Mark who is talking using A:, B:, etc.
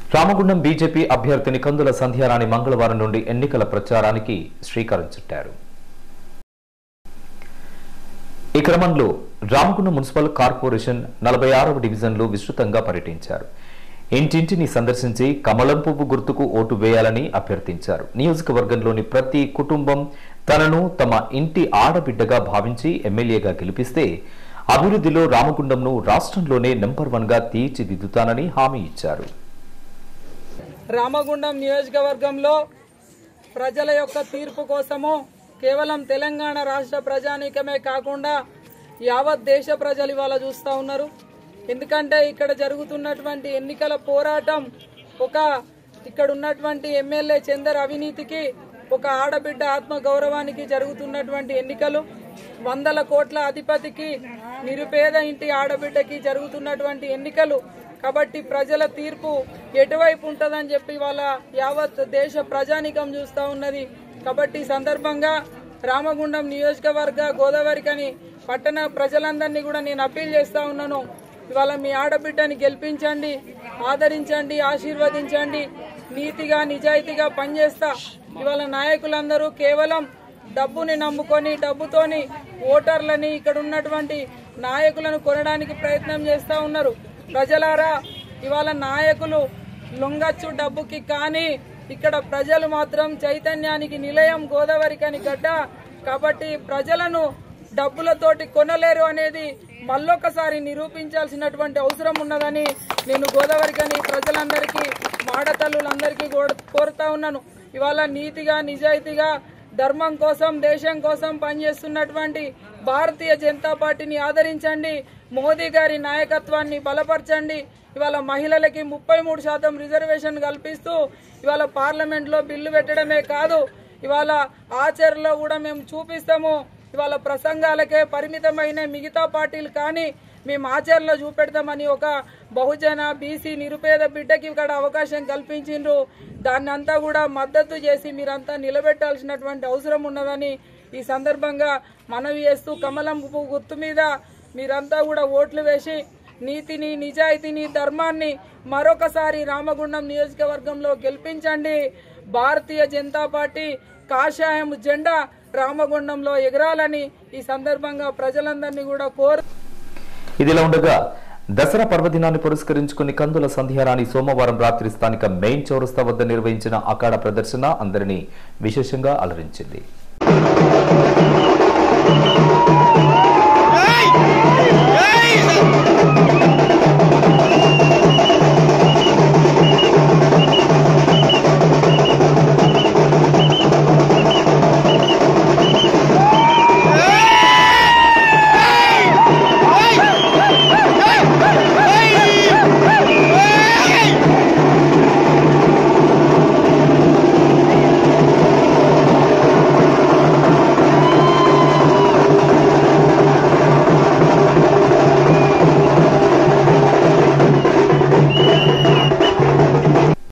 A: Ramagundam BJP అభ్యర్థిని కందుల సంధ్యారాణి మంగళవారం నుండి ఎన్నికల ప్రచారానికి శ్రీకారం చుట్టారు ఈ క్రమంలో రామగుండం మున్సిపల్ కార్పొరేషన్ నలభై ఆరవ డివిజన్లో విస్తృతంగా పర్యటించారు ఇంటింటిని సందర్శించి కమలం పువ్వు గుర్తుకు ఓటు వేయాలని అభ్యర్థించారు నియోజకవర్గంలోని ప్రతి కుటుంబం తనను తమ ఇంటి ఆడబిడ్డగా భావించి ఎమ్మెల్యేగా గెలిపిస్తే అభివృద్ధిలో రామగుండంను రాష్ట్రంలోనే నెంబర్ వన్ గా తీర్చిదిద్దుతానని హామీ ఇచ్చారు
B: రామగుండం నియోజకవర్గంలో ప్రజల యొక్క తీర్పు కోసము కేవలం తెలంగాణ రాష్ట్ర ప్రజానీకమే కాకుండా యావత్ దేశ ప్రజలు ఇవాళ చూస్తూ ఉన్నారు ఎందుకంటే ఇక్కడ జరుగుతున్నటువంటి ఎన్నికల పోరాటం ఒక ఇక్కడ ఉన్నటువంటి ఎమ్మెల్యే చందర్ అవినీతికి ఒక ఆడబిడ్డ ఆత్మ గౌరవానికి జరుగుతున్నటువంటి ఎన్నికలు వందల కోట్ల అధిపతికి నిరుపేద ఇంటి ఆడబిడ్డకి జరుగుతున్నటువంటి ఎన్నికలు కాబట్టి ప్రజల తీర్పు ఎటువైపు ఉంటుందని చెప్పి వాళ్ళ యావత్ దేశ ప్రజానికం చూస్తూ ఉన్నది కాబట్టి ఈ సందర్భంగా రామగుండం నియోజకవర్గ గోదావరికని పట్టణ ప్రజలందరినీ కూడా నేను అప్పీల్ చేస్తా ఉన్నాను ఇవాళ మీ ఆడబిడ్డని గెలిపించండి ఆదరించండి ఆశీర్వదించండి నీతిగా నిజాయితీగా పనిచేస్తా ఇవాళ నాయకులందరూ కేవలం డబ్బుని నమ్ముకొని డబ్బుతోని ఓటర్లని ఇక్కడ ఉన్నటువంటి నాయకులను కొనడానికి ప్రయత్నం చేస్తా ఉన్నారు ప్రజలారా ఇవాళ నాయకులు లొంగచ్చు డబ్బుకి కానీ ఇక్కడ ప్రజలు మాత్రం చైతన్యానికి నిలయం గోదావరికని గడ్డ కాబట్టి ప్రజలను డబ్బులతోటి కొనలేరు అనేది మళ్ళొకసారి నిరూపించాల్సినటువంటి అవసరం ఉన్నదని నేను గోదావరికని ప్రజలందరికీ మాడతల్లులందరికీ కోర- కోరుతా ఉన్నాను ఇవాళ నీతిగా నిజాయితీగా ధర్మం కోసం దేశం కోసం పనిచేస్తున్నటువంటి భారతీయ జనతా పార్టీని ఆదరించండి మోదీ గారి నాయకత్వాన్ని బలపరచండి ఇవాళ మహిళలకి ముప్పై మూడు శాతం రిజర్వేషన్ కల్పిస్తూ ఇవాళ పార్లమెంట్లో బిల్లు పెట్టడమే కాదు ఇవాళ ఆచరణలో కూడా మేము చూపిస్తాము ఇవాళ ప్రసంగాలకే పరిమితమైన మిగతా పార్టీలు కానీ మేము ఆచరణలో చూపెడతామని ఒక బహుజన బీసీ నిరుపేద బిడ్డకి ఇక్కడ అవకాశం కల్పించిండ్రు దాన్ని అంతా కూడా మద్దతు చేసి మీరంతా నిలబెట్టాల్సినటువంటి అవసరం ఉన్నదని ఈ సందర్భంగా మనవి చేస్తూ కమలం పువ్వు గుర్తు మీద మీరంతా కూడా ఓట్లు వేసి నీతిని నిజాయితీని ధర్మాన్ని మరొకసారి రామగుండం నియోజకవర్గంలో గెలిపించండి భారతీయ జనతా పార్టీ కాషాయం జెండా రామగుండంలో ఎగరాలని ఈ సందర్భంగా ప్రజలందరినీ కూడా కోరు
A: ఇదిలా ఉండగా దసరా పర్వదినాన్ని పురస్కరించుకుని కందుల సంధ్యారాణి సోమవారం రాత్రి స్థానిక మెయిన్ చౌరస్తా వద్ద నిర్వహించిన అఖాడ ప్రదర్శన అందరినీ విశేషంగా అలరించింది